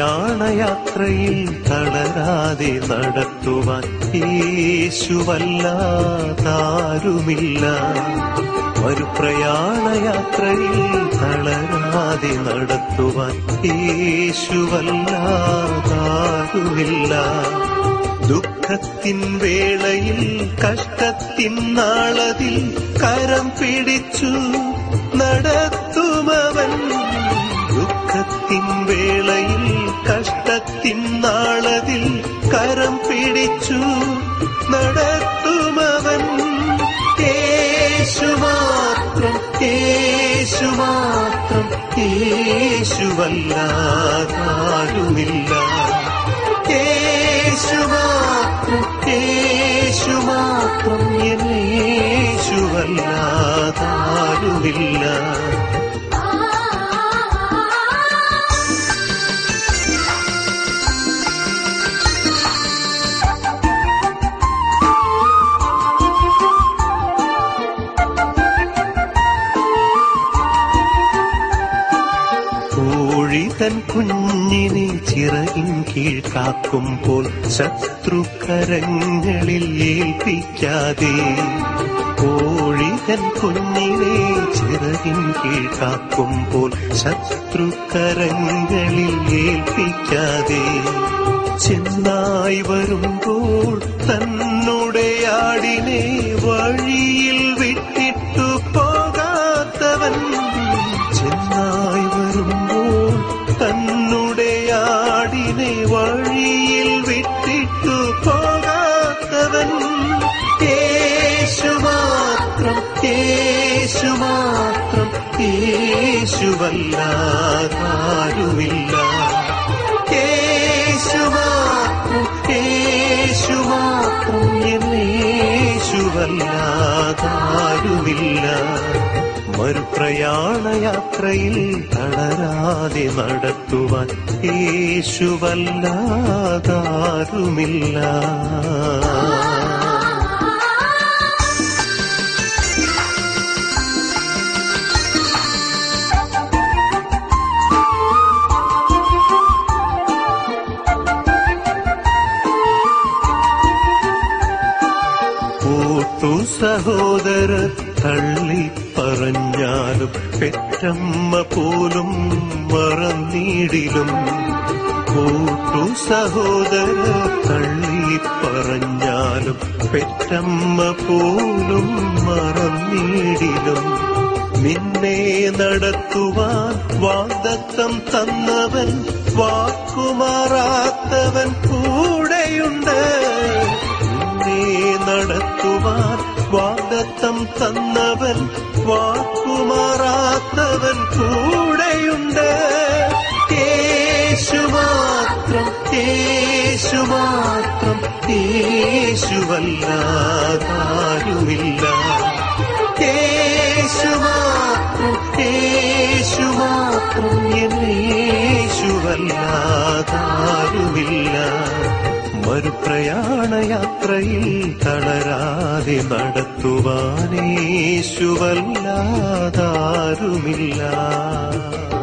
പ്രയാണയാത്രയിൽ തളരാതെ നടത്തുവാൻ യേശുവല്ലാതാരുമില്ല ഒരു പ്രയാണയാത്രയിൽ തളരാതെ നടത്തുവാൻ യേശുവല്ലാതാരുമില്ല ദുഃഖത്തിൻ വേളയിൽ കഷ്ടത്തിൻ നാളതിൽ കരം പിടിച്ചു നടത്തുമവൻ ദുഃഖത്തിൻ വേളയിൽ കഷ്ടത്തിൻ നാളതിൽ കരം പിടിച്ചു നടത്തുമവൻ യേശു മാത്രം യേശു മാത്രം യേശുവല്ലാതാരുമില്ല യേശു മാത്രം യേശു മാത്രം എന്നെ യേശുവല്ലാതാരുമില്ല കോഴി തൻ കുഞ്ഞിനെ ചിറകിൻ കീഴ് കാക്കുമ്പോൾ ശത്രുക്കരങ്ങളിൽ ഏൽപ്പിക്കാതെ കോഴി തൻ കുഞ്ഞിനെ ചിറകിൻ കീഴ് കാക്കുമ്പോൾ ശത്രുക്കരങ്ങളിൽ ഏൽപ്പിക്കാതെ ചെന്നായി വരുമ്പോൾ തന്നുടെ ആടിനെ വഴിയിൽ വിട്ടിട്ടു പോകാത്തവൻ ചെന്നായി വരുമ്പോൾ തന്നുടെ ആടിനെ വഴിയിൽ വിട്ടിട്ടു പോകാത്തവൻ യേശു മാത്രം യേശു മാത്രം യേശുവല്ലാതാരുമില്ല യേശു മാത്രം യേശു മാത്രം എന്നെ യേശുവല്ലാതാരുമില്ല മറുപ്രയാണയാത്രയിൽ തളരാതെ നടത്തുവാൻ യേശുവല്ലാതാരുമില്ല കൂട്ടു സഹോദര തള്ളി പറഞ്ഞാലും പെറ്റമ്മ പോലും മറന്നീടിലും കൂട്ടു സഹോദര തള്ളി പറഞ്ഞാലും പെറ്റമ്മ പോലും മറന്നീടിലും നിന്നെ നടത്തുവാൻ വാദത്തം തന്നവൻ വാക്കുമാറാത്തവൻ കൂടെയുണ്ട് നിന്നെ നടത്തുവാൻ വാദത്തം തന്നവൻ വാക്കുമാറാത്തവൻ കൂടെയുണ്ട് യേശു മാത്രം യേശു മാത്രം യേശുവല്ലാതാരുമില്ല യേശു മാത്രം യേശു മാത്രം എന്നെ യേശുവല്ലാതാരുമില്ല മറുപ്രയാണയാത്രയിൽ തളരാതെ നടത്തുവാനേശുവല്ലാതാരുമില്ല